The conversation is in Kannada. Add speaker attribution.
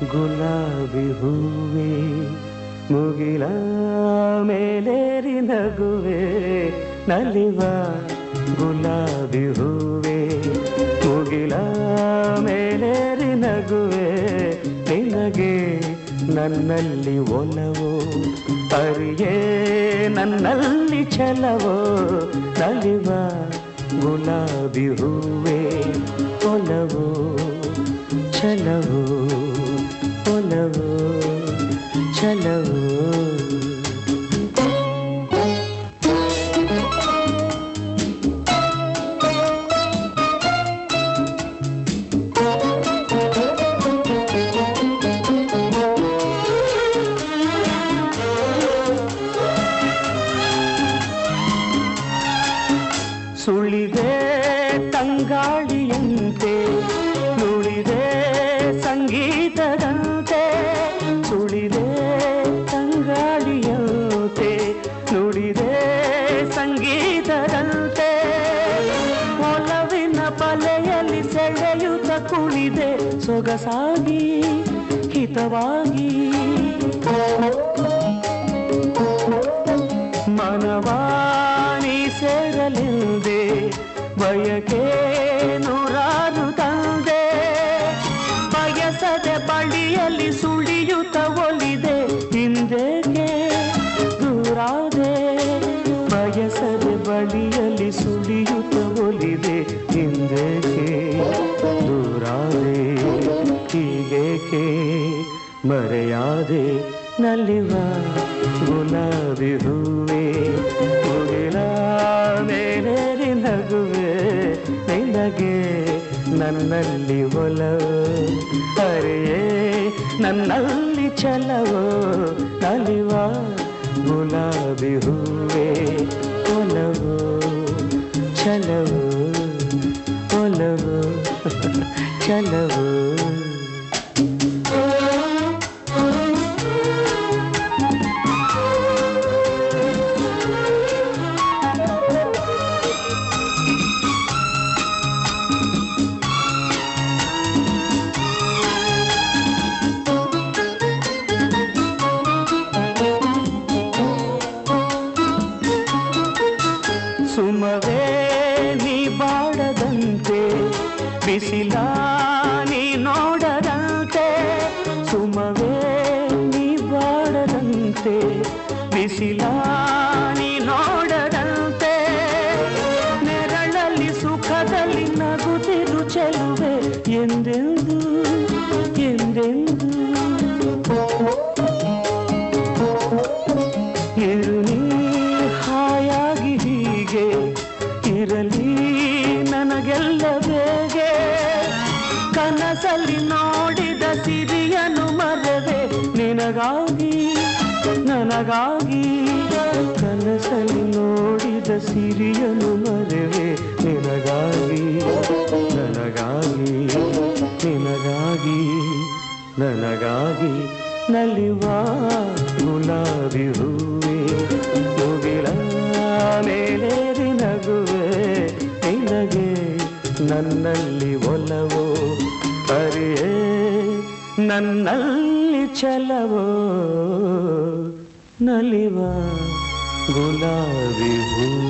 Speaker 1: ಗುಲಾಬಿ ಹೂವೆ ಮುಗಿಲ ಮೇಲೇರಿ ನಗುವೆ ನಲಿವ ಗುಲಾಬಿ ಹೂವೆ ಮುಗಿಲ ಮೇಲೇರಿ ನಗುವೆ ನಿನಗೆ ನನ್ನಲ್ಲಿ ಒಲವೋ ಅರಿಯೇ ನನ್ನಲ್ಲಿ ಛಲವೋ ನಲಿವ ಗುಲಾಬಿ ಹೂವೆ ಒಲವೋ ಛಲವೋ ಒಲವೋ ಛಲವೋ ಸುಳಿದೆ ತಂಗಾಳಿಯಂತೆ ನುಳಿದೆ ಸಂಗೀತದಂತೆ ಸುಳಿದೆ ತಂಗಾಳಿಯಂತೆ ನುಡಿದೆ ಸಂಗೀತದಂತೆ ಒಲವಿನ ಬಲೆಯಲ್ಲಿ ಸೆಳೆಯುತ್ತ ಕುಣಿದೆ ಸೊಗಸಾಗಿ ಹಿತವಾಗಿ ಮನವಾಣಿ ಸೇರಲೆಂದೆ ಬಯಕೆ ನೂರಾರು ತಂದೆ ಬಯಸದೆ ಬಳಿಯಲ್ಲಿ ಸುಳಿಯುತ್ತ ಒಲಿದೆ ಹಿಂದೆಗೆ ದೂರಾದೆ ಬಯಸದೆ ಬಳಿಯಲ್ಲಿ ಸುಳಿಯುತ್ತ ಒಲಿದೆ ಹಿಂದೆಗೆ ದೂರಾದೆ ಹೀಗೇಕೆ ಮರೆಯಾದೆ ನಲಿವ ಗುಲಾಬಿ ಹೂವೆ ಮುಗಿಲ ಮೇಲೇರಿ ನಗುವೆ ನಿನಗೆ ನನ್ನಲ್ಲಿ ಒಲವು ಅರೆಯೇ ನನ್ನಲ್ಲಿ ಛಲವೋ ನಲಿವ ಗುಲಾಬಿ ಹೂವೆ ಒಲವು ಛಲವು ಒಲವು ಛಲವು ಸುಮವೇ ನೀ ಬಾಡದಂತೆ ಬಿಸಿಲ ನೀ ನೋಡದಂತೆ ಸುಮವೇ ನೀ ಬಾಡದಂತೆ ಬಿಸಿಲ ನೀ ನೋಡದಂತೆ ನೆರಳಲ್ಲಿ ಸುಖದಲ್ಲಿ ನಗುತ್ತಿರು ಚೆಲುವೆ ಎಂದೆಂದು ಎಂದೆಂದು ಇರು ನೀ ಹಾಯಾಗಿ ಹೀಗೆ ಇರಲಿ ನನಗೆಲ್ಲ ಬೇಗೆ ಕನಸಲ್ಲಿ ನೋಡಿದ ಸಿರಿಯನು ಮರವೆ ನಿನಗಾಗಿ ನನಗಾಗಿ ಕನಸಲ್ಲಿ ನೋಡಿದ ಸಿರಿಯನು ಮರವೆ ನಿನಗಾಗಿ ನನಗಾಗಿ ನಿನಗಾಗಿ ನನಗಾಗಿ ನಲಿವ ಗುಲಾಬಿ ಹೂವೆ ಮುಗಿಲ ಮೇಲೇರಿ ನಗುವೆ ನಿನಗೆ ನನ್ನಲ್ಲಿ ಒಲವೋ ಅರಿಯೇ ನನ್ನಲ್ಲಿ ಛಲವೋ ನಲಿವ ಗುಲಾಬಿ ಹೂ